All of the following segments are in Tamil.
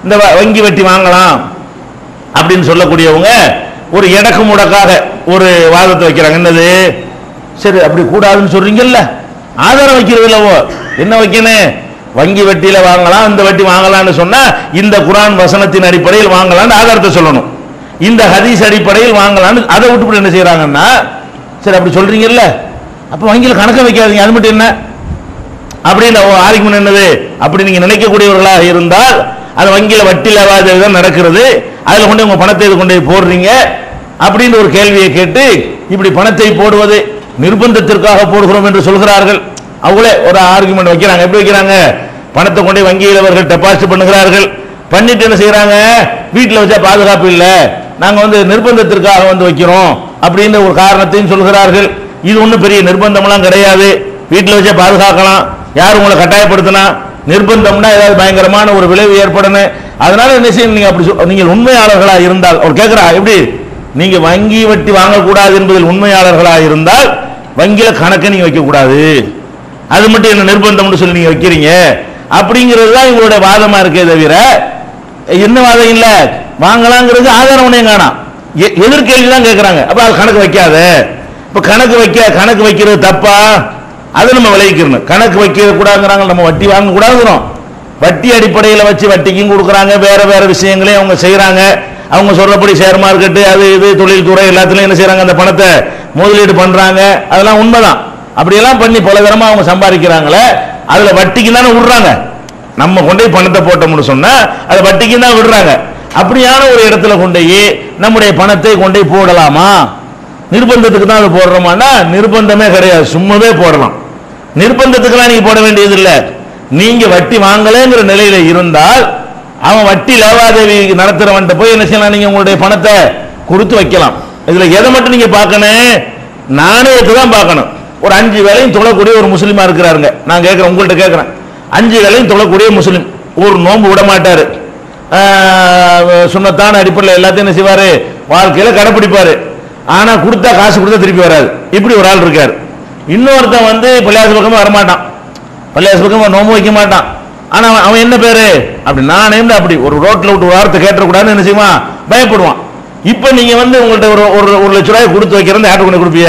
இந்த வ- வங்கி வட்டி வாங்கலாம் அப்படின்னு சொல்லக்கூடியவங்க ஒரு எடக்கு முடக்காக ஒரு வாதத்தை வைக்கிறாங்க என்னது சரி அப்படி கூடாதுன்னு சொல்றீங்கல்ல ஆதாரம் வைக்கிறது இல்லவோ என்ன வைக்கணும் வங்கி வட்டியில வாங்கலாம் இந்த வட்டி வாங்கலாம்னு சொன்னா இந்த குரான் வசனத்தின் அடிப்படையில் வாங்கலாம்னு ஆதாரத்தை சொல்லணும் இந்த ஹதீஸ் அடிப்படையில் வாங்கலாம்னு அதை விட்டுவிட்டு என்ன செய்றாங்கன்னா சரி அப்படி சொல்றீங்கல்ல அப்ப வங்கியில் கணக்கு வைக்காதீங்க அது மட்டும் என்ன அப்படின்னு ஆர்குமெண்ட் என்னது அப்படி நீங்க நினைக்கக்கூடியவர்களாக இருந்தால் அது வங்கியில வட்டி லாவாதேவி தான் நடக்கிறது அதுல கொண்டு உங்க பணத்தை இது கொண்டு போய் போடுறீங்க அப்படின்னு ஒரு கேள்வியை கேட்டு இப்படி பணத்தை போடுவது நிர்பந்தத்திற்காக போடுகிறோம் என்று சொல்கிறார்கள் அவங்களே ஒரு ஆர்குமெண்ட் வைக்கிறாங்க எப்படி வைக்கிறாங்க பணத்தை கொண்டு போய் வங்கியில் அவர்கள் டெபாசிட் பண்ணுகிறார்கள் பண்ணிட்டு என்ன செய்யறாங்க வீட்டில் வச்சா பாதுகாப்பு இல்லை நாங்க வந்து நிர்பந்தத்திற்காக வந்து வைக்கிறோம் அப்படின்ற ஒரு காரணத்தையும் சொல்கிறார்கள் இது ஒன்றும் பெரிய நிர்பந்தம்லாம் கிடையாது வீட்டில் வச்சே பாதுகாக்கலாம் யார் உங்களை கட்டாயப்படுத்தினா நிர்பந்தம்னா ஏதாவது பயங்கரமான ஒரு விளைவு ஏற்படணும் அதனால என்ன செய்யணும் நீங்க அப்படி சொல்- நீங்கள் உண்மையாளர்களா இருந்தால் அவர் கேட்கிறா எப்படி நீங்க வங்கி வட்டி வாங்கக்கூடாது என்பதில் உண்மையாளர்களா இருந்தால் வங்கியில கணக்கை நீங்க வைக்க கூடாது அது மட்டும் என்ன நிர்பந்தம்னு சொல்லி நீங்க வைக்கிறீங்க அப்படிங்கிறது தான் இவங்களுடைய வாதமா இருக்கே தவிர என்ன வாதம் இல்ல வாங்கலாங்கிறது ஆதாரம் ஒன்றையும் காணாம் எ- எதிர்கேள்வி தான் கேட்கறாங்க அப்ப அது கணக்கு வைக்காத இப்ப கணக்கு வைக்க கணக்கு வைக்கிறது தப்பா அதை நம்ம விளைவிக்கணும் கணக்கு வைக்க கூடாதுங்கிறாங்க நம்ம வட்டி வாங்க கூடாதுங்கிறோம் வட்டி அடிப்படையில் வச்சு வட்டிக்கும் கொடுக்குறாங்க வேற வேற விஷயங்களையும் அவங்க செய்றாங்க அவங்க சொல்றபடி ஷேர் மார்க்கெட்டு அது இது தொழில்துறை எல்லாத்துலயும் என்ன செய்றாங்க அந்த பணத்தை முதலீடு பண்றாங்க அதெல்லாம் உண்மைதான் அப்படியெல்லாம் பண்ணி பல விதமா அவங்க சம்பாதிக்கிறாங்களே அதுல வட்டிக்கு தானே விடுறாங்க நம்ம கொண்டு போய் பணத்தை போட்டோம்னு சொன்னா அதை வட்டிக்கு தான் விடுறாங்க அப்படியான ஒரு இடத்துல கொண்டு போய் நம்முடைய பணத்தை கொண்டு போய் போடலாமா நிர்பந்தத்துக்கு தான் அது போடுறோமான்னா நிர்பந்தமே கிடையாது சும்மாவே போடலாம் நிர்பந்தத்துக்குலாம் நீங்க போட வேண்டியது இல்ல நீங்க வட்டி வாங்கலைங்கிற நிலையில இருந்தால் அவன் வட்டி லேவாதேவி நடத்துறவன்ட்ட போய் என்ன செய்யலாம் நீங்க உங்களுடைய பணத்தை கொடுத்து வைக்கலாம் இதுல எதை மட்டும் நீங்க பார்க்கணும் நாணயத்தை தான் பார்க்கணும் ஒரு அஞ்சு வேலையும் தொழக்கூடிய ஒரு முஸ்லீமா இருக்கிறாருங்க நான் கேட்கிறேன் உங்கள்ட்ட கேட்கிறேன் அஞ்சு வேலையும் தொழக்கூடிய முஸ்லீம் ஒரு நோன்பு விட மாட்டாரு ஆஹ், சுன்னத்தான அடிப்படையில் எல்லாத்தையும் என்ன செய்வாரு வாழ்க்கையில கடைப்பிடிப்பாரு ஆனா கொடுத்தா காசு கொடுத்தா திருப்பி வராது இப்படி ஒரு ஆள் இருக்காரு இன்னொருத்தன் வந்து பள்ளியாசு பக்கமே வரமாட்டான் பள்ளியாசு பக்கமா நோம்பு வைக்க மாட்டான் ஆனா அவன் அவன் என்ன பேரு அப்படி நான் நேர்ந்து அப்படி ஒரு ரோட்ல விட்டு ஒரு வார்த்தை கேட்டக்கூடாதுன்னு என்ன செய்வான் பயப்படுவான் இப்போ நீங்க வந்து உங்கள்ட்ட ஒரு ஒரு ஒரு லட்ச ரூபாய் கொடுத்து வைக்கிறது யார்ட்ட கொண்டு கொடுப்பிய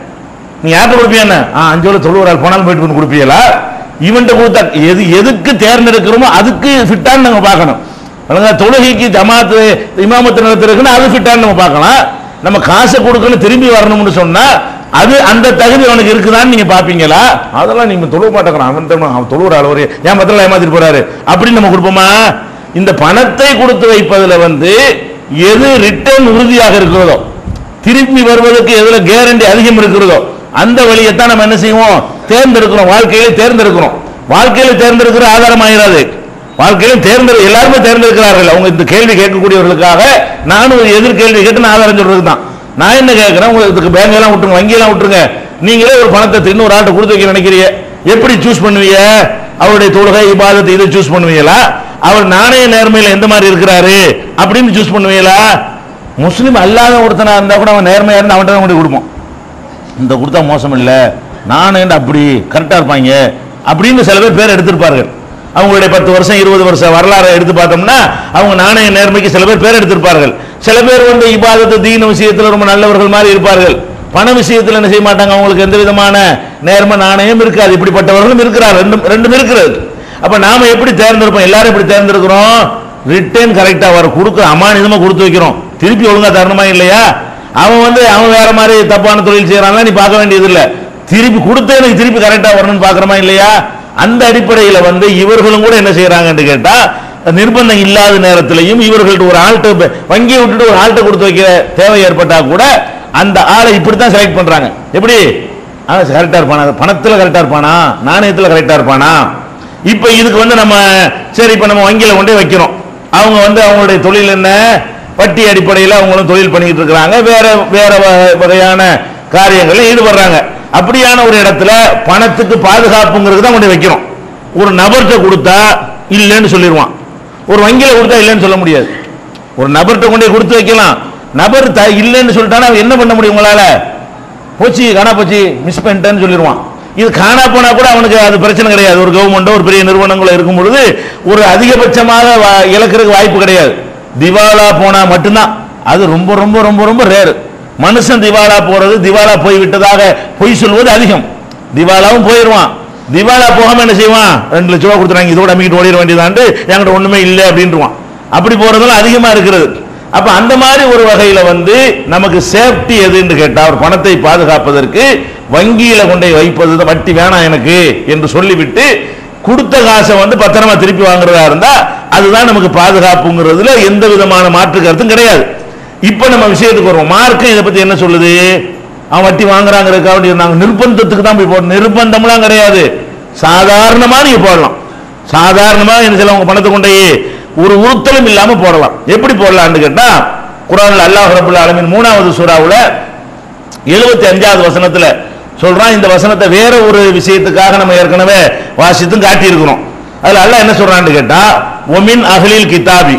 நீ யார்ட்ட கொடுப்பியா என்ன ஆ அஞ்சு வேளை தொழுவ ஆள் போனாலும் போயிட்டு வந்து கொடுப்பீங்களா இவன்ட்ட கொடுத்தா எது எதுக்கு தேர்ந்தெடுக்கிறோமோ அதுக்கு ஃபிட்டான்னு நம்ம பார்க்கணும் ஒழுங்கா தொழுகைக்கு ஜமாத்து இமாமத்து நடத்துறதுக்குன்னு அது ஃபிட்டான்னு நம்ம பார்க்கலாம் நம்ம காசை கொடுக்கணும் திரும்பி வரணும்னு சொன்னா அது அந்த தகுதி அவனுக்கு இருக்குதான்னு நீங்க பாப்பீங்களா அதெல்லாம் நீங்க தொழுவ மாட்டேங்கிறான் அவன் தான் அவன் தொழுவுற அளவு ஏன் மத்தில ஏமாத்திட்டு போறாரு அப்படின்னு நம்ம கொடுப்போமா இந்த பணத்தை கொடுத்து வைப்பதுல வந்து எது ரிட்டர்ன் உறுதியாக இருக்கிறதோ திருப்பி வருவதற்கு எதுல கேரண்டி அதிகம் இருக்கிறதோ அந்த வழியைத்தான் நம்ம என்ன செய்வோம் தேர்ந்தெடுக்கிறோம் வாழ்க்கையில தேர்ந்தெடுக்கிறோம் வாழ்க்கையில தேர்ந்தெடுக்கிற ஆதாரம் ஆயிராது வாழ்க்கையில தேர்ந்தெடு எல்லாருமே தேர்ந்தெடுக்கிறார்கள் அவங்க இந்த கேள்வி கேட்கக்கூடியவர்களுக்காக நானும் ஒரு எதிர்கேள்வி கேட்டு நான் ஆதாரம் சொல்றது தான் நான் என்ன கேட்கிறேன் உங்களுக்கு பேங்க் எல்லாம் விட்டுருங்க வங்கி எல்லாம் விட்டுருங்க நீங்களே ஒரு பணத்தை இன்னொரு ஆட்டை கொடுத்து வைக்க நினைக்கிறீங்க எப்படி சூஸ் பண்ணுவீங்க அவருடைய தொழுகை இபாதத்தை இதை சூஸ் பண்ணுவீங்களா அவர் நாணய நேர்மையில எந்த மாதிரி இருக்கிறாரு அப்படின்னு சூஸ் பண்ணுவீங்களா முஸ்லீம் அல்லாத ஒருத்தனா இருந்தா கூட அவன் நேர்மையா இருந்தா அவன்கிட்ட தான் கொண்டு போய் கொடுப்போம் இந்த கொடுத்தா மோசம் இல்ல நானும் அப்படி கரெக்டா இருப்பாங்க அப்படின்னு சில பேர் பேர் எடுத்திருப்பார்கள் அவங்களுடைய பத்து வருஷம் இருபது வருஷம் வரலாறை எடுத்து பார்த்தோம்னா அவங்க நாணய நேர்மைக்கு சில பேர் பேர் எடுத்திருப்பார்கள் சில பேர் வந்து இபாதத்து தீன விஷயத்துல ரொம்ப நல்லவர்கள் மாதிரி இருப்பார்கள் பண விஷயத்துல என்ன செய்ய மாட்டாங்க அவங்களுக்கு எந்த விதமான நேர்மை நாணயம் இருக்காது இப்படிப்பட்டவர்களும் இருக்கிறார் ரெண்டும் ரெண்டும் இருக்கிறது அப்ப நாம எப்படி தேர்ந்தெடுப்போம் எல்லாரும் எப்படி தேர்ந்தெடுக்கிறோம் ரிட்டர்ன் கரெக்டா வர கொடுக்குற அமானிதமா கொடுத்து வைக்கிறோம் திருப்பி ஒழுங்கா தரணுமா இல்லையா அவன் வந்து அவன் வேற மாதிரி தப்பான தொழில் செய்யறான் நீ பார்க்க வேண்டியது இல்ல திருப்பி கொடுத்து எனக்கு திருப்பி கரெக்டா வரணும்னு பாக்குறமா இல்லையா அந்த அடிப்படையில வந்து இவர்களும் கூட என்ன செய்யறாங்கன்னு கேட்டா நிர்பந்தம் இல்லாத நேரத்திலையும் இவர்கள்ட்ட ஒரு ஆள்கிட்ட வங்கியை விட்டுட்டு ஒரு ஆள்கிட்ட கொடுத்து வைக்கிற தேவை ஏற்பட்டா கூட அந்த ஆளை இப்படித்தான் செலக்ட் பண்றாங்க எப்படி அவன் கரெக்டா இருப்பானா பணத்துல கரெக்டா இருப்பானா நாணயத்துல கரெக்டா இருப்பானா இப்ப இதுக்கு வந்து நம்ம சரி இப்ப நம்ம வங்கியில கொண்டே வைக்கிறோம் அவங்க வந்து அவங்களுடைய தொழில் என்ன வட்டி அடிப்படையில் அவங்களும் தொழில் பண்ணிக்கிட்டு இருக்கிறாங்க வேற வேற வ- வகையான காரியங்களில் ஈடுபடுறாங்க அப்படியான ஒரு இடத்துல பணத்துக்கு பாதுகாப்புங்கிறது தான் கொண்டு வைக்கிறோம் ஒரு நபர்கிட்ட கொடுத்தா இல்லைன்னு சொல்லிடுவான் ஒரு வங்கியில கொடுத்தா இல்லைன்னு சொல்ல முடியாது ஒரு நபர்கிட்ட கொண்டு போய் கொடுத்து வைக்கலாம் நபர் த இல்லைன்னு சொல்லிட்டானா அவன் என்ன பண்ண முடியும் உங்களால போச்சு காணா போச்சு மிஸ் பண்ணிட்டேன்னு சொல்லிடுவான் இது காணா போனா கூட அவனுக்கு அது பிரச்சனை கிடையாது ஒரு கவர்மெண்டோ ஒரு பெரிய நிறுவனங்களோ இருக்கும் பொழுது ஒரு அதிகபட்சமாக வா- இழக்கிறதுக்கு வாய்ப்பு கிடையாது திவாலா போனா மட்டும்தான் அது ரொம்ப ரொம்ப ரொம்ப ரொம்ப ரேர் மனுஷன் திவாலா போறது திவாலா போய் விட்டதாக பொய் சொல்வது அதிகம் திவாலாவும் போயிடுவான் திவாலா போகாம என்ன செய்வான் ரெண்டு லட்ச ரூபா கொடுத்துறாங்க இதோட அம்மிக்கிட்டு ஓடிட வேண்டியதாண்டு என்கிட்ட ஒண்ணுமே இல்லை அப்படின்ட்டுவான் அப்படி போறதெல்லாம் அதிகமா இருக்கிறது அப்ப அந்த மாதிரி ஒரு வகையில வந்து நமக்கு சேஃப்டி எதுன்னு கேட்டா ஒரு பணத்தை பாதுகாப்பதற்கு வங்கியில கொண்டு போய் வைப்பது தான் வட்டி வேணாம் எனக்கு என்று சொல்லிவிட்டு கொடுத்த காசை வந்து பத்திரமா திருப்பி வாங்குறதா இருந்தா அதுதான் நமக்கு பாதுகாப்புங்கிறதுல எந்த விதமான மாற்று கருத்தும் கிடையாது இப்ப நம்ம விஷயத்துக்கு வருவோம் மார்க்கம் இதை பத்தி என்ன சொல்லுது அவன் வட்டி வாங்குறாங்கிறதுக்காக வேண்டி நாங்க நிர்பந்தத்துக்கு தான் போய் போடணும் நிர்பந்தம்லாம் கிடையாது சாதாரணமா நீங்க போடலாம் சாதாரணமா என்ன செய்யலாம் உங்க பணத்தை கொண்டு போய் ஒரு உறுத்தலும் இல்லாம போடலாம் எப்படி போடலாம்னு கேட்டா குரான்ல அல்லாஹ் ரபுல் ஆலமீன் மூணாவது சூறாவுல எழுபத்தி அஞ்சாவது வசனத்துல சொல்றான் இந்த வசனத்தை வேற ஒரு விஷயத்துக்காக நம்ம ஏற்கனவே வாசித்தும் காட்டியிருக்கிறோம் அதுல அல்லாஹ் என்ன சொல்றான்னு கேட்டா ஒமின் அகலில் கிதாபி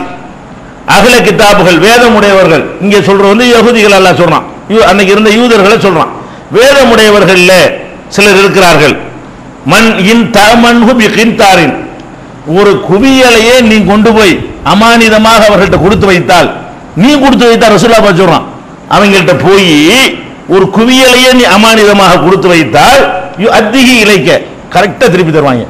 அகல கிதாபுகள் வேதமுடையவர்கள் இங்க சொல்றது வந்து யகுதிகள் அல்லாஹ் சொல்றான் யூ- அன்னைக்கு இருந்த யூதர்களை சொல்றான் வேதமுடையவர்கள்ல சிலர் இருக்கிறார்கள் மண் இன் தமன்ஹு பி கின்தாரின் ஒரு குவியலையே நீ கொண்டு போய் அமானிதமாக அவர்கள்ட்ட கொடுத்து வைத்தால் நீ கொடுத்து வைத்தால் ரசூல்லா பார்த்து சொல்றான் அவங்கள்ட்ட போய் ஒரு குவியலையே நீ அமானிதமாக கொடுத்து வைத்தால் யு- அத்திகி இலைக்க கரெக்டா திருப்பி தருவாங்க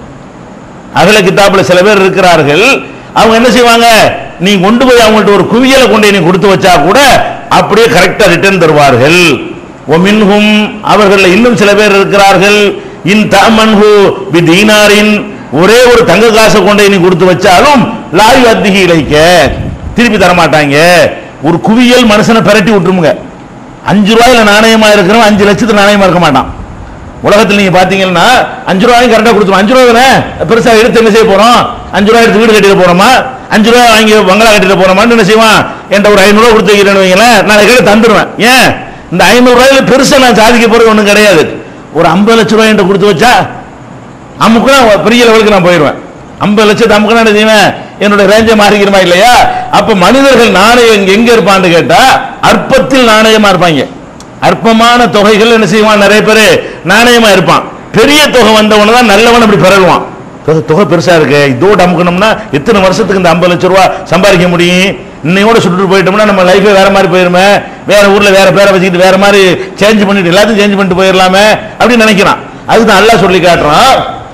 அகல கிதாப்புல சில பேர் இருக்கிறார்கள் அவங்க என்ன செய்வாங்க நீ கொண்டு போய் அவங்கள்ட்ட ஒரு குவியலை கொண்டு போய் நீ கொடுத்து வச்சா கூட அப்படியே கரெக்டா ரிட்டர்ன் தருவார்கள் ஒமின்ஹும் அவர்கள் இன்னும் சில பேர் இருக்கிறார்கள் இன் தமன்ஹு பி தீனாரின் ஒரே ஒரு தங்க காசை கொண்டு போய் நீ கொடுத்து வச்சாலும் லாயு அத்திகி இலைக்க திருப்பி தர மாட்டாங்க ஒரு குவியல் மனுஷனை பிரட்டி விட்டுருமுங்க அஞ்சு ரூபாயில நாணயமா இருக்கிறவன் அஞ்சு லட்சத்து நாணயமா இருக்க மாட்டான் உலகத்தில் நீங்க பாத்தீங்கன்னா அஞ்சு ரூபாயும் கரெக்டா கொடுத்துருவோம் அஞ்சு ரூபா தானே பெருசா எடுத்து என்ன செய்ய போறோம் அஞ்சு ரூபாய் எடுத்து வீடு கட்டிட போறோமா அஞ்சு ரூபாய் வாங்கி பங்களா கட்டிட போறோமான்னு என்ன செய்வான் என்கிட்ட ஒரு ஐநூறு ரூபா கொடுத்து வைக்கிறேன்னு வைங்களேன் நான் கையில தந்துடுவேன் ஏன் இந்த ஐநூறு ரூபாயில பெருசா நான் சாதிக்க போறது ஒண்ணும் கிடையாது ஒரு ஐம்பது லட்ச ரூபாய் என்கிட்ட கொடுத்து வச்சா அமுக்குனா பெரிய லெவலுக்கு நான் போயிடுவேன் ஐம்பது லட்சத்து அமுக்குனா என்ன செய்வேன் என்னோட ரேஞ்சை மாறிக்கிறமா இல்லையா அப்ப மனிதர்கள் நாணயம் எங்க- எங்க இருப்பான்னு கேட்டா அற்பத்தில் நாணயமா இருப்பாங்க அற்பமான தொகைகள் என்ன செய்வான் நிறைய பேர் நாணயமா இருப்பான் பெரிய தொகை வந்தவன தான் நல்லவன் அப்படி பிறகுவான் தொகை- தொகை பெருசா இருக்கு இதோட அமுக்கணும்னா எத்தனை வருஷத்துக்கு இந்த ஐம்பது லட்ச ரூபா சம்பாதிக்க முடியும் இன்னையோட சுட்டுட்டு போயிட்டோம்னா நம்ம லைஃபே வேற மாதிரி போயிருமே வேற ஊர்ல வேற பேரை வச்சுக்கிட்டு வேற மாதிரி சேஞ்ச் பண்ணிட்டு எல்லாத்தையும் சேஞ்ச் பண்ணிட்டு போயிடலாமே அப்படின்னு நினைக்கிறான் அதுதான் அல்லாஹ் சொல்லி காட்டுறான்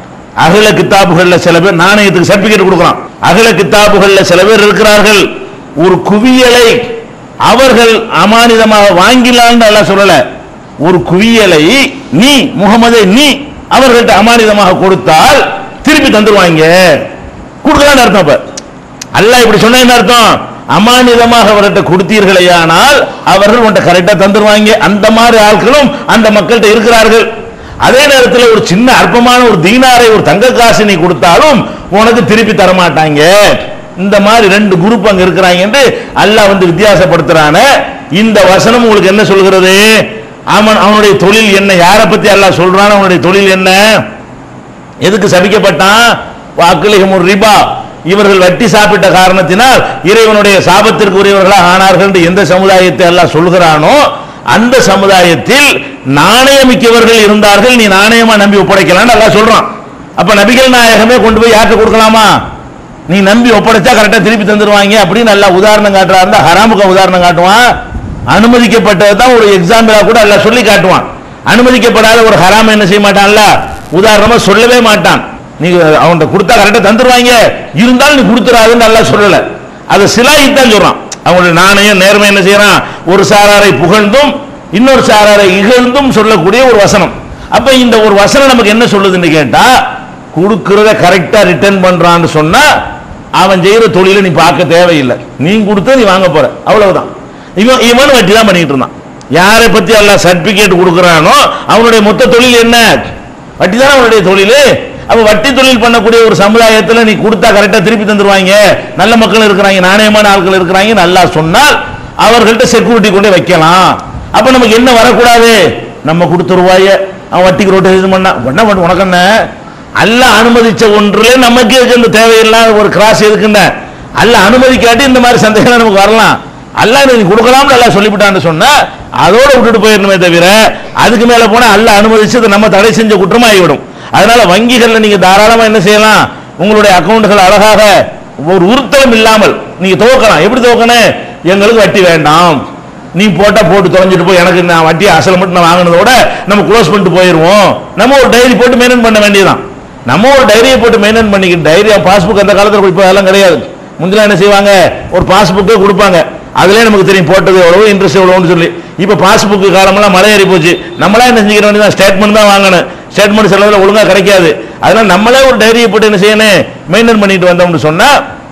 அகல கித்தாபுகள்ல சில பேர் நாணயத்துக்கு சர்டிபிகேட் கொடுக்குறான் அகல கித்தாபுகள்ல சில பேர் இருக்கிறார்கள் ஒரு குவியலை அவர்கள் அமானிதமாக வாங்கிலான்னு அல்லாஹ் சொல்லல ஒரு குவியலை நீ முகமதே நீ அவர்கள்ட்ட அமானிதமாக கொடுத்தால் திருப்பி தந்துருவாங்க கொடுக்கலான்னு அர்த்தம் அப்ப அல்லாஹ் இப்படி சொன்ன என்ன அர்த்தம் அமானிதமாக அவர்கிட்ட கொடுத்தீர்களேயானால் அவர்கள் உன்ட்ட கரெக்டா தந்துருவாங்க அந்த மாதிரி ஆட்களும் அந்த மக்கள்கிட்ட இருக்கிறார்கள் அதே நேரத்தில் ஒரு சின்ன அற்பமான ஒரு தீனாரை ஒரு தங்க காசு நீ கொடுத்தாலும் உனக்கு திருப்பி தர மாட்டாங்க இந்த மாதிரி ரெண்டு குரூப் அங்க இருக்கிறாங்க என்று அல்லாஹ் வந்து வித்தியாசப்படுத்துறான இந்த வசனம் உங்களுக்கு என்ன சொல்கிறது அவன் அவனுடைய தொழில் என்ன யாரை பத்தி அல்லாஹ் சொல்றான் அவனுடைய தொழில் என்ன எதுக்கு சபிக்கப்பட்டான் வாக்குலிகம் ஒரு ரிபா இவர்கள் வட்டி சாப்பிட்ட காரணத்தினால் இறைவனுடைய சாபத்திற்கு உரியவர்களாக ஆனார்கள் என்று எந்த சமுதாயத்தை எல்லாம் சொல்கிறானோ அந்த சமுதாயத்தில் நாணயமிக்கவர்கள் இருந்தார்கள் நீ நாணயமா நம்பி ஒப்படைக்கலாம்னு எல்லாம் சொல்றான் அப்ப நபிகள் நாயகமே கொண்டு போய் யார்கிட்ட கொடுக்கலாமா நீ நம்பி ஒப்படைச்சா கரெக்டா திருப்பி தந்துருவாங்க அப்படின்னு நல்லா உதாரணம் காட்டுறா இருந்தா ஹராமுக்கு உதாரணம் காட்டுவான் அனுமதிக்கப்பட்டது தான் ஒரு எக்ஸாம்பிளா கூட எல்லாம் சொல்லி காட்டுவான் அனுமதிக்கப்படாத ஒரு ஹராம என்ன செய்ய மாட்டான்ல உதாரணமா சொல்லவே மாட்டான் நீ அவன்கிட்ட கொடுத்தா கரெக்டா தந்துருவாங்க இருந்தாலும் நீ கொடுத்துறாதுன்னு நல்லா சொல்லல அதை சிலாயித்தான் சொல்றான் அவங்களுடைய நாணயம் நேர்மை என்ன செய்யறான் ஒரு சாராரை புகழ்ந்தும் இன்னொரு சாராரை இகழ்ந்தும் சொல்லக்கூடிய ஒரு வசனம் அப்ப இந்த ஒரு வசனம் நமக்கு என்ன சொல்லுதுன்னு கேட்டா கொடுக்கறத கரெக்டா ரிட்டர்ன் பண்றான்னு சொன்னா அவன் செய்யற தொழிலை நீ பார்க்க தேவையில்லை நீ கொடுத்து நீ வாங்க போற அவ்வளவுதான் இவன் இவன் வட்டி தான் பண்ணிட்டு இருந்தான் யாரை பத்தி எல்லாம் சர்டிபிகேட் கொடுக்கறானோ அவனுடைய மொத்த தொழில் என்ன வட்டி தானே அவனுடைய தொழில் அப்ப வட்டி தொழில் பண்ணக்கூடிய ஒரு சமுதாயத்துல நீ கொடுத்தா கரெக்டா திருப்பி தந்துருவாங்க நல்ல மக்கள் இருக்கிறாங்க நாணயமான ஆட்கள் இருக்கிறாங்க நல்லா சொன்னால் அவர்கள்ட்ட செக்யூரிட்டி கொண்டு வைக்கலாம் அப்ப நமக்கு என்ன வரக்கூடாது நம்ம கொடுத்த ரூபாய அவன் வட்டிக்கு ரோட்டு இது பண்ணா என்ன பண்ண உனக்கு என்ன அல்ல அனுமதிச்ச ஒன்றுல நமக்கு இந்த தேவையில்லாத ஒரு கிராஸ் இருக்குன்னு அல்ல அனுமதிக்காட்டி இந்த மாதிரி சந்தேகம் நமக்கு வரலாம் அல்லாஹ் நீ கொடுக்கலாம்னு அல்லாஹ் சொல்லிவிட்டான்னு சொன்னா அதோட விட்டுட்டு போயிடணுமே தவிர அதுக்கு மேல போனா அல்லாஹ் அனுமதிச்சது நம்ம தடை செஞ்ச குற்றமாகிவிடும் அதனால வங்கிகள்ல நீங்க தாராளமா என்ன செய்யலாம் உங்களுடைய அக்கவுண்டுகள் அழகாக ஒரு உறுத்தலும் இல்லாமல் நீங்க துவக்கலாம் எப்படி துவக்கணும் எங்களுக்கு வட்டி வேண்டாம் நீ போட்டா போட்டு தொலைஞ்சிட்டு போய் எனக்கு நான் வட்டி அசல் மட்டும் நான் வாங்கினதோட நம்ம க்ளோஸ் பண்ணிட்டு போயிடுவோம் நம்ம ஒரு டைரி போட்டு மெயின்டைன் பண்ண வேண்டியதான் நம்ம ஒரு டைரியை போட்டு மெயின்டைன் பண்ணிக்கிட்டு டைரி பாஸ்புக் அந்த காலத்தில் இப்போ அதெல்லாம் கிடையாது முந்திலாம் என்ன செய்வாங்க ஒரு பாஸ்புக்கே கொடுப்பாங்க அதுலயே நமக்கு தெரியும் போட்டது எவ்வளவு இன்ட்ரெஸ்ட் எவ்வளவுன்னு சொல்லி இப்போ பாஸ்புக் காலமெல்லாம் மலை ஏறி போச்சு நம்மளா என்ன செஞ்சுக்கிற வேண்டியதான் ஸ்டேட்மெண்ட் தான் வாங்கணும் ஸ்டேட்மெண்ட் செலவில் ஒழுங்கா கிடைக்காது அதனால நம்மளே ஒரு டைரியை போட்டு என்ன செய்யணும் மெயின்டைன் பண்ணிட்டு வந்தோம்னு சொன்னா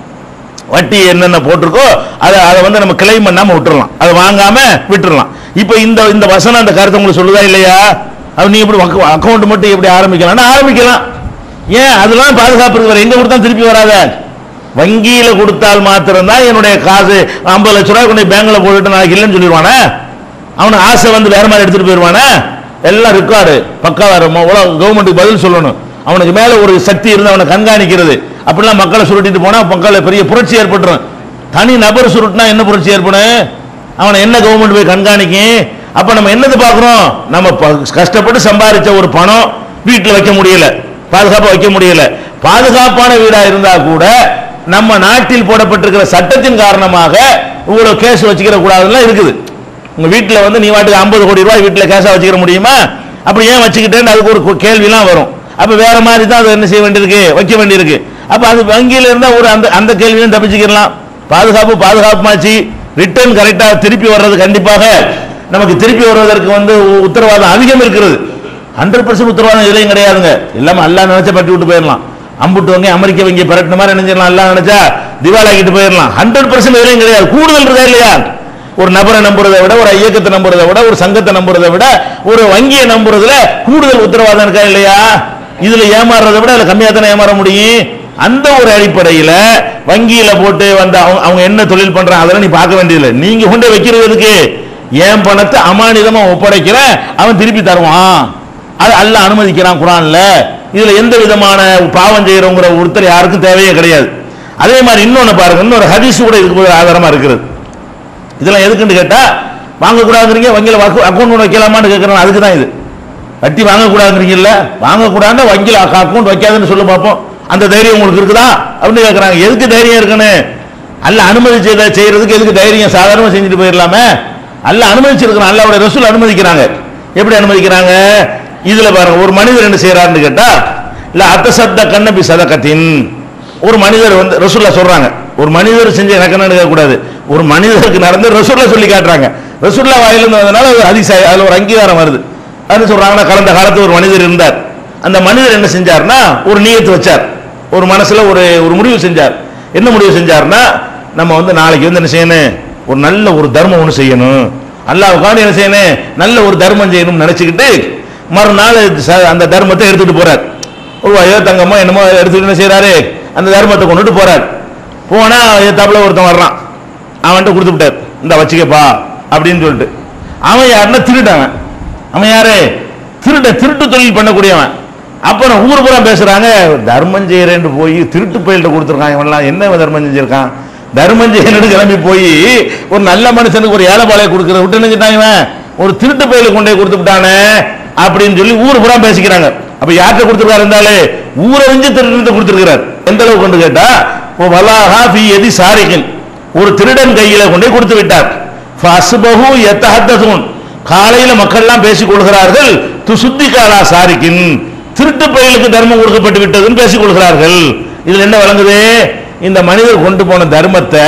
வட்டி என்னென்ன போட்டிருக்கோ அதை அதை வந்து நம்ம கிளைம் பண்ணாம விட்டுறலாம் அதை வாங்காம விட்டுறலாம் இப்போ இந்த இந்த வசனம் அந்த கருத்தை உங்களுக்கு சொல்லுதா இல்லையா அது நீ எப்படி அக்கௌண்ட் மட்டும் எப்படி ஆரம்பிக்கலாம்னா ஆரம்பிக்கலாம் ஏன் அதெல்லாம் பாதுகாப்பு இருக்கு வேற எங்க கொடுத்தா திருப்பி வராத வங்கியில கொடுத்தால் மாத்திரம்தான் என்னுடைய காசு ஐம்பது லட்ச ரூபாய் கொண்டு பேங்க்ல போட்டுட்டு நாளைக்கு இல்லைன்னு சொல்லிடுவானே அவனுக்கு ஆசை வந்து வேற மாதிரி எடுத்துட்டு போயிடுவானே எல்லாம் ரெக்கார்டு பக்காவா கவர்மெண்ட்டுக்கு பதில் சொல்லணும் அவனுக்கு மேல ஒரு சக்தி இருந்து அவனை கண்காணிக்கிறது அப்படிலாம் மக்களை சுருட்டிட்டு போனா மக்களை பெரிய புரட்சி ஏற்பட்டுரும் தனி நபர் சுருட்டினா என்ன புரட்சி ஏற்படும் அவனை என்ன கவர்மெண்ட் போய் கண்காணிக்கும் அப்ப நம்ம என்னது பார்க்கிறோம் நம்ம ப- கஷ்டப்பட்டு சம்பாதிச்ச ஒரு பணம் வீட்டில் வைக்க முடியல பாதுகாப்பா வைக்க முடியல பாதுகாப்பான வீடா இருந்தா கூட நம்ம நாட்டில் போடப்பட்டிருக்கிற சட்டத்தின் காரணமாக இவ்வளவு கேஸ் வச்சுக்கிற கூடாதுலாம் இருக்குது உங்க வீட்டுல வந்து நீ வாட்டுக்கு ஐம்பது கோடி ரூபாய் வீட்டுல கேஷா வச்சுக்கிற முடியுமா அப்படி ஏன் வச்சுக்கிட்டேன்னு அதுக்கு ஒரு கு- கேள்விலாம் வரும் அப்ப வேற மாதிரி தான் அதை என்ன செய்ய வேண்டியிருக்கு வைக்க வேண்டியிருக்கு அப்ப அது வங்கியில இருந்தா ஒரு அந்த அந்த கேள்வியும் தப்பிச்சுக்கலாம் பாதுகாப்பு பாதுகாப்புமாச்சு ரிட்டர்ன் கரெக்டா திருப்பி வர்றது கண்டிப்பாக நமக்கு திருப்பி வருவதற்கு வந்து உ- உத்தரவாதம் அதிகம் இருக்கிறது ஹண்ட்ரட் பர்சன்ட் உத்தரவாதம் எதுலையும் கிடையாதுங்க எல்லாமே எல்லாம் நினைச்சா பட்டி விட்டு போயிடலாம் அம்புட்டு வங்க அமெரிக்க வங்கி பரட்டின மாதிரி நினைச்சிடலாம் எல்லாம் நினைச்சா திவால் ஆக்கிட்டு போயிடலாம் ஹண்ட்ரட் பர்சன்ட் எதுலையும் கிடையாது கூடுதல் இருக்கா இல்லையா ஒரு நபரை நம்புறதை விட ஒரு இயக்கத்தை நம்புறதை விட ஒரு சங்கத்தை நம்புறதை விட ஒரு வங்கியை நம்புறதுல கூடுதல் உத்தரவாதம் இருக்கா இல்லையா இதுல ஏமாறுறதை விட அதுல கம்மியா தானே ஏமாற முடியும் அந்த ஒரு அடிப்படையில வங்கியில போட்டு வந்த அவங்க அவங்க என்ன தொழில் பண்றாங்க அதெல்லாம் நீ பார்க்க வேண்டியதில்லை நீங்க கொண்டு வைக்கிறதுக்கு என் பணத்தை அமானிதமா ஒப்படைக்கிற அவன் திருப்பி தருவான் அது அல்லாஹ் அனுமதிக்கிறான் குரான்ல இதுல எந்த விதமான பாவம் செய்யறோங்கிற ஒருத்தர் யாருக்கும் தேவையே கிடையாது அதே மாதிரி இன்னொன்னு பாருங்க இன்னொரு ஹதீஸ் கூட இதுக்கு பதில் ஆதாரமா இருக்கிறது இதெல்லாம் எதுக்குன்னு கேட்டா வாங்கக்கூடாதுங்கிறீங்க வங்கியில் அக்கௌண்ட் வைக்கலாமான்னு கேட்கறேன் அதுக்கு தான் இது வட்டி வாங்கக்கூடாதுங்கிறீங்கல்ல வாங்கக்கூடாதுன்னா வங்கியில் அக்கௌண்ட் வைக்காதுன்னு சொல்லு பார்ப்போம் அந்த தைரியம் உங்களுக்கு இருக்குதா அப்படின்னு கேட்குறாங்க எதுக்கு தைரியம் இருக்குன்னு அல்ல அனுமதிச்சு இதை செய்யறதுக்கு எதுக்கு தைரியம் சாதாரணமாக செஞ்சுட்டு போயிடலாமே அல்ல அனுமதிச்சிருக்கிறான் அல்லாவுடைய ரசூல் அனுமதிக்கிறாங்க எப்படி அனுமதிக்கிறாங்க இதுல பாருங்க ஒரு மனிதர் என்ன செய்யறாருன்னு கேட்டா இல்ல அத்தசத்த கண்ணபி சதக்கத்தின் ஒரு மனிதர் வந்து ரசூல்லா சொல்றாங்க ஒரு மனிதர் செஞ்ச எனக்கு என்னன்னு கூடாது ஒரு மனிதருக்கு நடந்து ரசூல்லா சொல்லி காட்டுறாங்க ரசூல்லா வாயிலிருந்து வந்தனால அது அதிசய அதுல ஒரு அங்கீகாரம் வருது அது சொல்றாங்கன்னா கடந்த காலத்துல ஒரு மனிதர் இருந்தார் அந்த மனிதர் என்ன செஞ்சார்னா ஒரு நியத்து வச்சார் ஒரு மனசுல ஒரு ஒரு முடிவு செஞ்சார் என்ன முடிவு செஞ்சார்னா நம்ம வந்து நாளைக்கு வந்து என்ன செய்யணும் ஒரு நல்ல ஒரு தர்மம் ஒன்று செய்யணும் அல்லாவுக்காண்டி என்ன செய்யணும் நல்ல ஒரு தர்மம் செய்யணும்னு நினைச்சுக்கிட்டு மறுநாள் ச- அந்த தர்மத்தை எடுத்துட்டு போறார் ஒரு ஐயோ தங்கமோ என்னமோ எடுத்துட்டு என்ன செய்யறாரு அந்த தர்மத்தை கொண்டுட்டு போறார் போனா எத்தாப்புல ஒருத்தன் வர்றான் அவன்கிட்ட கொடுத்து விட்டார் இந்த வச்சுக்கப்பா அப்படின்னு சொல்லிட்டு அவன் யாருன்னா திருடவன் அவன் யாரு திருட திருட்டு தொழில் பண்ணக்கூடியவன் அப்புறம் ஊர் பூரா பேசுறாங்க தர்மம் செய்யறேன்னு போய் திருட்டு பயில்கிட்ட கொடுத்துருக்கான் இவன்லாம் என்ன இவன் தர்மம் செஞ்சிருக்கான் தர்மம் செய்யணும்னு கிளம்பி போய் ஒரு நல்ல மனுஷனுக்கு ஒரு ஏழை பாளைய கொடுக்குற விட்டு நினைச்சிட்டான் இவன் ஒரு திருட்டு பயில கொண்டு போய் கொடுத்து விட்டானே அப்படின்னு சொல்லி ஊர் பூரா பேசிக்கிறாங்க அப்ப யார்கிட்ட கொடுத்துருக்காரு இருந்தாலே ஊரை வெஞ்சு திருட்டு கொடுத்துருக்கிறார் எந்த அளவுக்கு கொண்டு கேட்டா இப்போ வலாஹா ஃபி எதி சாரிகின் ஒரு திருடன் கையில கொண்டு போய் கொடுத்து விட்டார் ஃபஸ்பஹு யத்தஹத்தஸூன் காலையில மக்கள்லாம் பேசிக் கொள்கிறார்கள் துசுத்தி காலா சாரிக்கின் திருட்டு பயிலுக்கு தர்மம் கொடுக்கப்பட்டு விட்டதுன்னு பேசிக் கொள்கிறார்கள் இதுல என்ன வழங்குது இந்த மனிதர் கொண்டு போன தர்மத்தை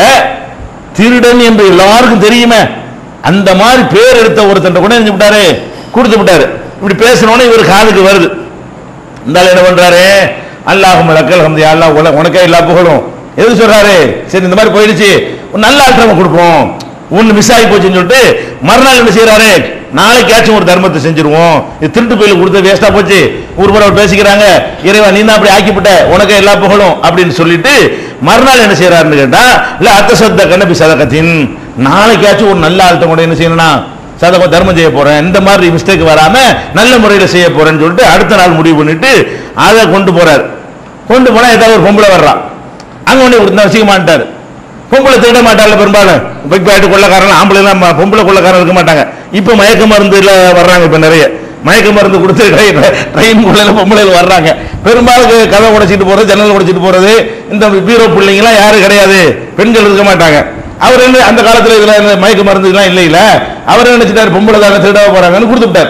திருடன் என்று எல்லாருக்கும் தெரியுமே அந்த மாதிரி பேர் எடுத்த ஒருத்தன் கூட என்ன விட்டாரு கொடுத்து விட்டாரு இப்படி பேசணும்னு இவர் காதுக்கு வருது இந்த ஆளு என்ன பண்றாரு அல்லாஹ் மலக்கல் ஹம்தி அல்லாஹ் உல உனக்கே எல்லா புகழும் எது சொல்றாரு சரி இந்த மாதிரி போயிடுச்சு ஒரு நல்ல ஆள் நம்ம கொடுப்போம் ஒண்ணு மிஸ் ஆகி போச்சுன்னு சொல்லிட்டு மறுநாள் என்ன செய்யறாரு நாளைக்காச்சும் ஒரு தர்மத்தை செஞ்சிருவோம் இது திருட்டு போயில கொடுத்து வேஸ்டா போச்சு ஊர் பூரா பேசிக்கிறாங்க இறைவா நீ தான் அப்படி ஆக்கிவிட்ட உனக்கே எல்லா புகழும் அப்படின்னு சொல்லிட்டு மறுநாள் என்ன செய்யறாருன்னு கேட்டா இல்ல அத்த சத்த கண்ணபி சதகத்தின் நாளைக்காச்சும் ஒரு நல்ல ஆள்கிட்ட கூட என்ன செய்யணும்னா சதகம் தர்மம் செய்ய போறேன் இந்த மாதிரி மிஸ்டேக் வராம நல்ல முறையில் செய்ய போறேன்னு சொல்லிட்டு அடுத்த நாள் முடிவு பண்ணிட்டு அதை கொண்டு போறாரு கொண்டு போனா ஏதாவது ஒரு பொம்பளை வர்றான் அங்க கொண்டு கொடுத்தா வச்சுக்க மாட்டாரு பொம்பளை திருட மாட்டாங்க பெரும்பாலும் பிக் பேட்டு கொள்ளக்காரன் ஆம்பளை எல்லாம் ம- பொம்பளை கொள்ளக்காரன் இருக்க மாட்டாங்க இப்ப மயக்க மருந்துல வர்றாங்க இப்ப நிறைய மயக்க மருந்து கொடுத்து ட்ரெயின் ட்ரெயின் கொள்ளையில பொம்பளைகள் வர்றாங்க பெரும்பாலும் க- கதவை உடைச்சிட்டு போறது ஜன்னல் உடைச்சிட்டு போறது இந்த பீரோ பிள்ளைங்கலாம் யாரும் கிடையாது பெண்கள் இருக்க மாட்டாங்க அவர் என்ன அந்த காலத்துல இதுல இந்த மயக்க மருந்து எல்லாம் இல்லை இல்ல அவர் என்ன நினைச்சிட்டாரு பொம்பளை தானே திருட போறாங்கன்னு கொடுத்து விட்டார்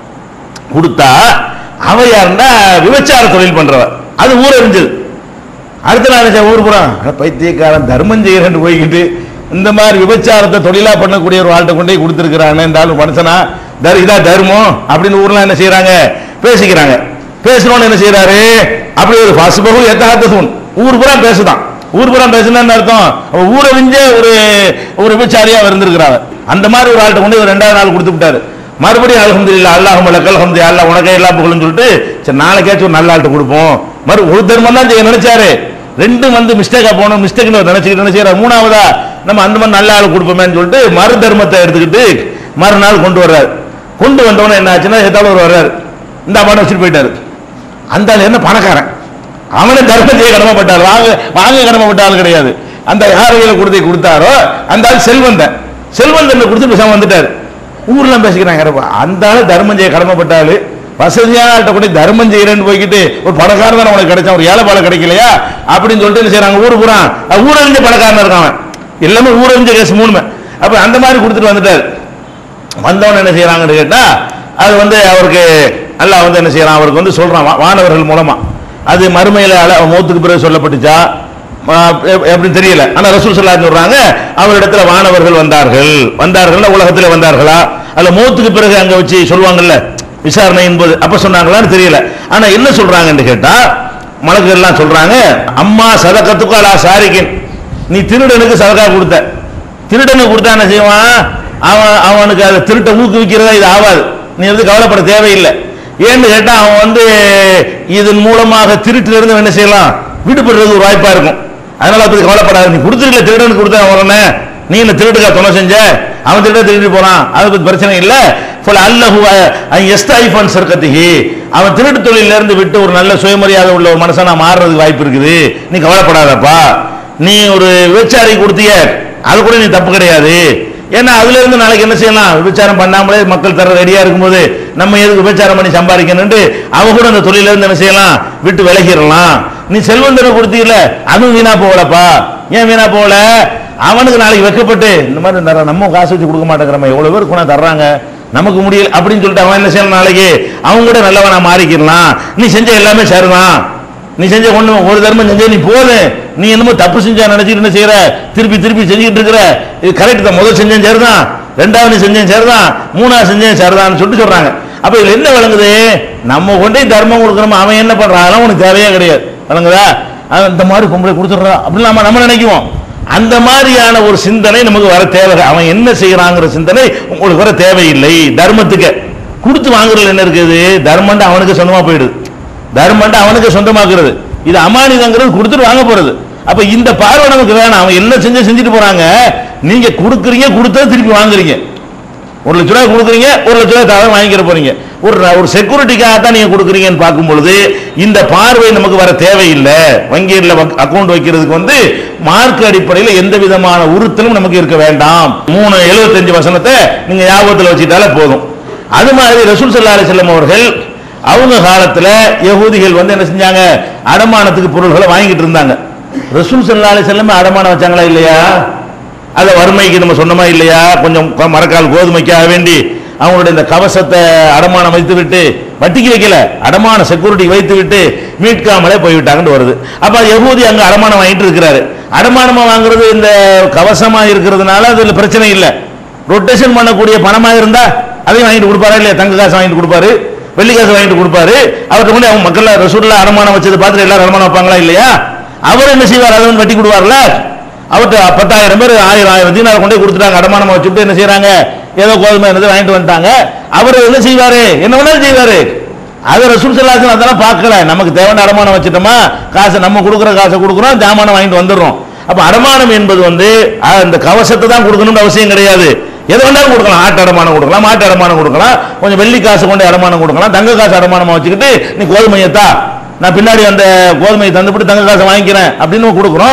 கொடுத்தா அவ யாருன்னா விபச்சார தொழில் பண்றவ அது ஊர் எரிஞ்சது அடுத்த நாள் என்ன ஊர் புறம் பைத்தியக்காரன் தர்மம் செய்யறேன்னு போய்கிட்டு இந்த மாதிரி விபச்சாரத்தை தொழிலா பண்ணக்கூடிய ஒரு ஆள்கிட்ட கொண்டு போய் கொடுத்துருக்கிறாங்க இந்த ஆளு மனுஷனா தர் இதா தர்மம் அப்படின்னு ஊர்லாம் என்ன செய்யறாங்க பேசிக்கிறாங்க பேசணும்னு என்ன செய்யறாரு அப்படி ஒரு பசுபகு எத்தாத்தூன் ஊர் புறம் பேசுதான் ஊர் புறம் பேசுனா அர்த்தம் அவ ஊரை விஞ்ச ஒரு ஒரு விபச்சாரியா இருந்திருக்கிறாங்க அந்த மாதிரி ஒரு ஆள்கிட்ட கொண்டு போய் ரெண்டாவது நாள் கொடுத்து விட்டாரு மறுபடியும் அல்ஹம்துலில்லாஹ் அல்லாஹ் மலக்கல் ஹம்து அல்லாஹ் உனக்கே எல்லாம் புகழுன்னு சொல்லிட்டு சரி நாளைக்காச்சும் ஒரு நல்ல ஆள்கிட்ட கொடுப்போம் மறு ஒரு தர்மம் தான் செய்ய நினைச்சாரு ரெண்டும் வந்து மிஸ்டேக்கா போனோம் மிஸ்டேக்னு நினைச்சுக்கிட்டு என்ன செய்யறாரு மூணாவதா நம்ம அந்த மாதிரி நல்ல ஆள் கொடுப்போமேன்னு சொல்லிட்டு மறு தர்மத்தை எடுத்துக்கிட்டு மறுநாள் கொண்டு வர்றாரு கொண்டு வந்தவொடனே என்ன ஆச்சுன்னா ஏதாவது ஒரு வர்றாரு இந்த அம்மா வச்சுட்டு போயிட்டாரு அந்த ஆள் என்ன பணக்காரன் அவனே தர்மம் செய்ய கடமைப்பட்டார் வாங்க வாங்க கடமைப்பட்ட ஆள் கிடையாது அந்த யாரையில கொடுத்து கொடுத்தாரோ அந்த ஆள் செல்வந்தன் செல்வந்தன் கொடுத்து பேசாம வந்துட்டாரு ஊர்ல பேசிக்கிறாங்க "அரப்பா, அந்த ஆள் தர்மம் செய்ய கடமைப்பட்ட ஆளு வசதியான ஆள்கிட்ட கூட தர்மம் செய்யறேன்னு போய்கிட்டு ஒரு பணக்காரன் தானே உனக்கு கிடைச்சா ஒரு ஏழை பாலை கிடைக்கலையா அப்படின்னு சொல்லிட்டு என்ன செய்றாங்க ஊரு பூரா ஊரறிஞ்ச பணக்காரன் இருக்கான் அவன். எல்லாமே ஊரறிஞ்ச கேஸ் மூணுமே அப்ப அந்த மாதிரி கொடுத்துட்டு வந்துட்டாரு வந்தவன் என்ன செய்யறாங்கன்னு கேட்டா அது வந்து அவருக்கு அல்லாஹ் வந்து என்ன செய்யறான் அவருக்கு வந்து சொல்றான் வா- வானவர்கள் மூலமா அது மறுமையில அல- மௌத்துக்கு பிறகு சொல்லப்பட்டுச்சா ஆ, எப்- எப்படின்னு தெரியல ஆனா ரசூல் ஸல்லல்லாஹு அலைஹி சொல்றாங்க அவரிடத்துல வானவர்கள் வந்தார்கள் வந்தார்கள் உலகத்துல வந்தார்களா அதுல மௌத்துக்கு பிறகு அங்க வச்சு சொல்லுவாங்கல்ல விசாரணை என்பது அப்ப சொன்னாங்களான்னு தெரியல ஆனா என்ன சொல்றாங்கன்னு கேட்டா மலக்குகள் எல்லாம் சொல்றாங்க அம்மா சதக்கத்துக்கு அலா சாரிக்கின் நீ திருடனுக்கு சதக்கா கொடுத்த திருடனுக்கு கொடுத்தா என்ன செய்வான் அவன் அவனுக்கு அதை திருட்ட ஊக்குவிக்கிறதா இது ஆகாது நீ வந்து கவலைப்பட தேவையில்லை ஏன்னு கேட்டா அவன் வந்து இதன் மூலமாக திருட்டுல இருந்து என்ன செய்யலாம் விடுபடுறது ஒரு வாய்ப்பா இருக்கும் அதனால அப்படி கவலைப்படாத நீ கொடுத்துருக்கல திருடனுக்கு கொடுத்தா உடனே நீ இந்த திருட்டுக்கா துணை செஞ்ச அவன் திருட திருடி போறான் அது பத்தி பிரச்சனை இல்ல போல அல்லஹு எஸ்தாயிஃபன் சர்க்கத்திகி அவன் திருட்டு தொழில இருந்து விட்டு ஒரு நல்ல சுயமரியாதை உள்ள ஒரு மனுஷனா மாறுறதுக்கு வாய்ப்பு இருக்குது நீ கவலைப்படாதப்பா நீ ஒரு விபச்சாரி கொடுத்திய அது கூட நீ தப்பு கிடையாது ஏன்னா அதுல இருந்து நாளைக்கு என்ன செய்யலாம் விபச்சாரம் பண்ணாமலே மக்கள் தர ரெடியா இருக்கும்போது நம்ம எதுக்கு விபச்சாரம் பண்ணி சம்பாதிக்கணும்னு அவ கூட அந்த தொழில இருந்து என்ன செய்யலாம் விட்டு விலகிடலாம் நீ செல்வந்தனை கொடுத்தீல அதுவும் வீணா போகலப்பா ஏன் வீணா போகல அவனுக்கு நாளைக்கு வெக்கப்பட்டு இந்த மாதிரி நிறைய நம்ம காசு வச்சு கொடுக்க மாட்டேங்கிறோம் எவ்வளவு பேர் குணம் தர்றாங்க நமக்கு முடியல அப்படின்னு சொல்லிட்டு அவன் என்ன செய்யலாம் நாளைக்கு அவங்க கூட நல்லவனா மாறிக்கிடலாம் நீ செஞ்ச எல்லாமே சரிதான் நீ செஞ்ச ஒண்ணு ஒரு தர்மம் செஞ்ச நீ போது நீ என்னமோ தப்பு செஞ்சா நினைச்சிட்டு என்ன செய்யற திருப்பி திருப்பி செஞ்சுக்கிட்டு இருக்கிற இது கரெக்ட் தான் முதல் செஞ்சேன் சரிதான் ரெண்டாவது நீ செஞ்சேன் சரிதான் மூணாவது செஞ்சேன் சரிதான்னு சொல்லிட்டு சொல்றாங்க அப்ப இதுல என்ன விளங்குது நம்ம கொண்டே தர்மம் கொடுக்குறோம் அவன் என்ன பண்றான் அதெல்லாம் உனக்கு தேவையே கிடையாது விளங்குதா அவன் இந்த மாதிரி பொம்பளை கொடுத்துட்றான் அப்படின்னு நம்ம நம்ம நினைக்குவோம் அந்த மாதிரியான ஒரு சிந்தனை நமக்கு வர தேவை அவன் என்ன செய்யறாங்கிற சிந்தனை உங்களுக்கு வர தேவையில்லை தர்மத்துக்கு கொடுத்து வாங்குறதுல என்ன இருக்குது தர்மம் அவனுக்கு சொந்தமா போயிடுது தர்மம் அவனுக்கு சொந்தமாக்குறது இது அமானிதங்கிறது கொடுத்துட்டு வாங்க போறது அப்ப இந்த பார்வை நமக்கு வேணாம் அவன் என்ன செஞ்சு செஞ்சுட்டு போறாங்க நீங்க கொடுக்குறீங்க கொடுத்தா திருப்பி வாங்குறீங்க ஒரு லட்ச ரூபாய் கொடுக்குறீங்க ஒரு லட்ச ரூபாய் தவிர வாங்கிக்கிற போறீங்க ஒரு ஒரு செக்யூரிட்டிக்காக தான் நீங்க கொடுக்குறீங்கன்னு பார்க்கும் பொழுது இந்த பார்வை நமக்கு வர தேவையில்லை வங்கியில் அக்கௌண்ட் வைக்கிறதுக்கு வந்து மார்க் அடிப்படையில் எந்த விதமான உறுத்தலும் நமக்கு இருக்க வேண்டாம் மூணு எழுபத்தஞ்சு வசனத்தை நீங்க ஞாபகத்தில் வச்சுட்டாலே போதும் அது மாதிரி ரசூல் ஸல்லல்லாஹு அலைஹி வஸல்லம் அவர்கள் அவங்க காலத்துல யகூதிகள் வந்து என்ன செஞ்சாங்க அடமானத்துக்கு பொருள்களை வாங்கிட்டு இருந்தாங்க ரசூல் ஸல்லல்லாஹு அலைஹி வஸல்லம் அடமானம் வச்சாங்களா இல்லையா அதை வறுமைக்கு நம்ம சொன்னமா இல்லையா கொஞ்சம் க- மரக்கால் கோதுமைக்காக வேண்டி அவங்களுடைய இந்த கவசத்தை அடமானம் வைத்து விட்டு வட்டிக்கு வைக்கல அடமான செக்யூரிட்டி வைத்து விட்டு மீட்காமலே போய்விட்டாங்கன்னு வருது அப்ப யகூதி அங்க அடமானம் வாங்கிட்டு இருக்கிறாரு அடமானமா வாங்குறது இந்த கவசமா இருக்கிறதுனால அதுல பிரச்சனை இல்லை ரொட்டேஷன் பண்ணக்கூடிய பணமா இருந்தா அதையும் வாங்கிட்டு கொடுப்பாரா இல்லையா தங்க காசு வாங்கிட்டு கொடுப்பாரு வெள்ளி காசு வாங்கிட்டு கொடுப்பாரு அவர்கிட்ட கொண்டு அவங்க மக்கள் ரசூல்ல அடமானம் வச்சது பார்த்துட்டு எல்லாரும் அடமானம் வைப்பாங்களா இல்லையா அவர் என்ன செய்வார் அதை வந்து வட்டி கொடுவார்ல அவர்கிட்ட பத்தாயிரம் பேர் ஆயிரம் ஆயிரம் தீனார் கொண்டு போய் கொடுத்துட்டாங்க அடமானமா வச்சுட்டு என்ன செய்றாங்க ஏதோ கோதுமை என்னது வாங்கிட்டு வந்துட்டாங்க அவர் என்ன செய்வாரு என்ன வேணாலும் செய்வாரு அதை ரசூல் சல்லாசன் அதெல்லாம் பார்க்கல நமக்கு தேவையான அடமானம் வச்சுட்டோமா காசு நம்ம கொடுக்குற காசை கொடுக்குறோம் ஜாமானம் வாங்கிட்டு வந்துடுறோம் அப்ப அடமானம் என்பது வந்து அஹ், இந்த கவசத்தை தான் கொடுக்கணும்னு அவசியம் கிடையாது எது வேணாலும் கொடுக்கலாம் ஆட்டு அடமானம் கொடுக்கலாம் மாட்டு அடமானம் கொடுக்கலாம் கொஞ்சம் வெள்ளி காசு கொண்டு அடமானம் கொடுக்கலாம் தங்க காசு அடமானமா வச்சுக்கிட்டு நீ கோதுமையத்தா நான் பின்னாடி அந்த கோதுமையை தந்துவிட்டு தங்க காசை வாங்கிக்கிறேன் அப்படின்னு கொடுக்குறோம்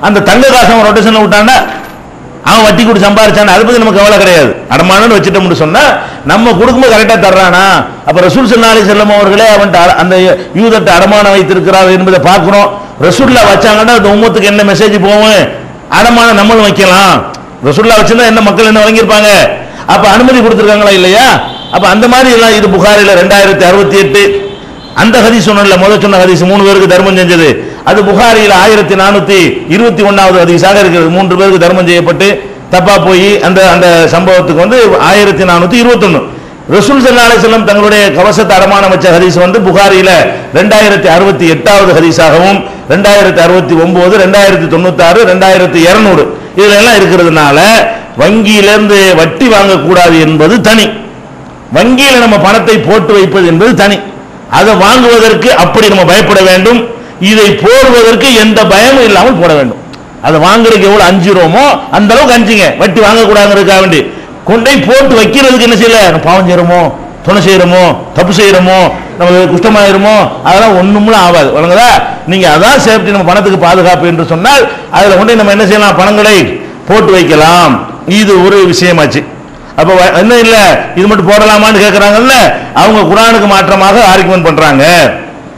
அந்த தங்க காசு அவன் ரொட்டேஷன்ல விட்டான்னா அவன் வட்டி கொடுத்து சம்பாரிச்சான் அதை பத்தி நமக்கு கவலை கிடையாது அடமானம்னு வச்சுட்டோம்னு சொன்னா நம்ம கொடுக்கும்போது கரெக்டா தர்றானா அப்ப ரசூல் சல்லாஹி செல்லம் அவர்களே அவன்கிட்ட அட- அந்த யூதத்தை அடமானம் வைத்திருக்கிறார் என்பதை பார்க்கிறோம் ரசூல்லா வச்சாங்கன்னா அந்த உம்மத்துக்கு என்ன மெசேஜ் போகும் அடமானம் நம்மளும் வைக்கலாம் ரசூல்லா வச்சிருந்தா என்ன மக்கள் என்ன வாங்கியிருப்பாங்க அப்ப அனுமதி கொடுத்துருக்காங்களா இல்லையா அப்ப அந்த மாதிரி எல்லாம் இது புகாரில ரெண்டாயிரத்தி அறுபத்தி எட்டு அந்த ஹதீஸ் சொன்னல முதல் சொன்ன ஹதீஸ் மூணு பேருக்கு தர்மம் செஞ்சது அது புகாரியில் ஆயிரத்தி நானூத்தி இருபத்தி ஒன்னாவது ஹதீஸாக இருக்கிறது மூன்று பேருக்கு தர்மம் செய்யப்பட்டு தப்பா போய் அந்த அந்த சம்பவத்துக்கு வந்து ஆயிரத்தி நானூத்தி இருபத்தொன்னு ரசூல் சல்லா அலிஸ்லாம் தங்களுடைய கவசத்தை அடமானம் வச்ச ஹதீஸ் வந்து புகாரில ரெண்டாயிரத்தி அறுபத்தி எட்டாவது ஹதீஸாகவும் ரெண்டாயிரத்தி அறுபத்தி ஒன்பது ரெண்டாயிரத்தி தொண்ணூத்தாறு ரெண்டாயிரத்தி இருநூறு இதுல எல்லாம் இருக்கிறதுனால வங்கியிலிருந்து வட்டி வாங்கக்கூடாது என்பது தனி வங்கியில நம்ம பணத்தை போட்டு வைப்பது என்பது தனி அதை வாங்குவதற்கு அப்படி நம்ம பயப்பட வேண்டும் இதை போடுவதற்கு எந்த பயமும் இல்லாமல் போட வேண்டும் அதை வாங்குறதுக்கு எவ்வளவு அஞ்சுறோமோ அந்த அளவுக்கு அஞ்சுங்க வட்டி வாங்கக்கூடாதுங்கிறதுக்காக வேண்டி கொண்டை போட்டு வைக்கிறதுக்கு என்ன செய்யல நம்ம பாவம் செய்யறோமோ துணை செய்யறோமோ தப்பு செய்யறோமோ நமக்கு குஷ்டமாயிருமோ அதெல்லாம் ஒண்ணுமே ஆகாது வழங்குதா நீங்க அதான் சேஃப்டி நம்ம பணத்துக்கு பாதுகாப்பு என்று சொன்னால் அதுல கொண்டு நம்ம என்ன செய்யலாம் பணங்களை போட்டு வைக்கலாம் இது ஒரு விஷயமாச்சு அப்ப வ- என்ன இல்ல இது மட்டும் போடலாமான்னு கேக்குறாங்கல்ல அவங்க குரானுக்கு மாற்றமாக ஆர்குமெண்ட் பண்றாங்க